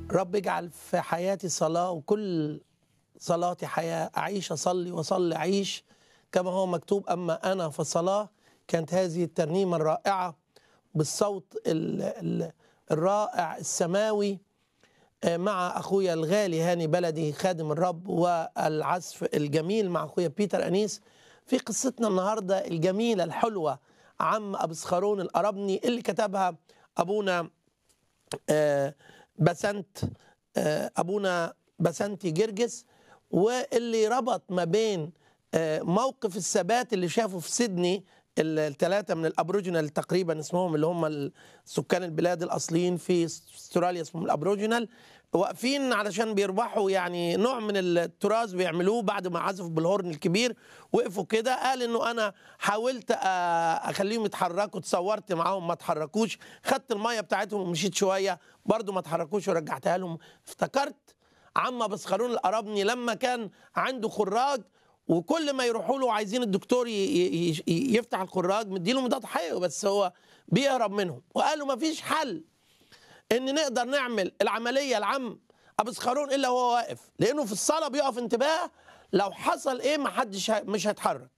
رب اجعل في حياتي صلاة وكل صلاتي حياة أعيش أصلي وأصلي أعيش كما هو مكتوب أما أنا فالصلاة كانت هذه الترنيمة الرائعة بالصوت ال ال الرائع السماوي مع أخويا الغالي هاني بلدي خادم الرب والعزف الجميل مع أخويا بيتر أنيس في قصتنا النهاردة الجميلة الحلوة عم أبسخرون الأربني اللي كتبها أبونا آه بسنت آه أبونا بسنتي جرجس واللي ربط ما بين آه موقف الثبات اللي شافه في سيدني الثلاثة من الأبروجينال تقريبا اسمهم اللي هم سكان البلاد الأصليين في استراليا اسمهم الأبروجينال واقفين علشان بيربحوا يعني نوع من التراث بيعملوه بعد ما عزفوا بالهورن الكبير وقفوا كده قال انه انا حاولت اخليهم يتحركوا اتصورت معاهم ما اتحركوش خدت الميه بتاعتهم ومشيت شويه برضو ما اتحركوش ورجعتها لهم افتكرت عم بسخرون القربني لما كان عنده خراج وكل ما يروحوا له عايزين الدكتور يفتح الخراج مديله مضاد حيوي بس هو بيهرب منهم وقالوا ما فيش حل ان نقدر نعمل العمليه العم ابو سخرون الا وهو واقف لانه في الصلاه بيقف انتباه لو حصل ايه ما حدش مش هيتحرك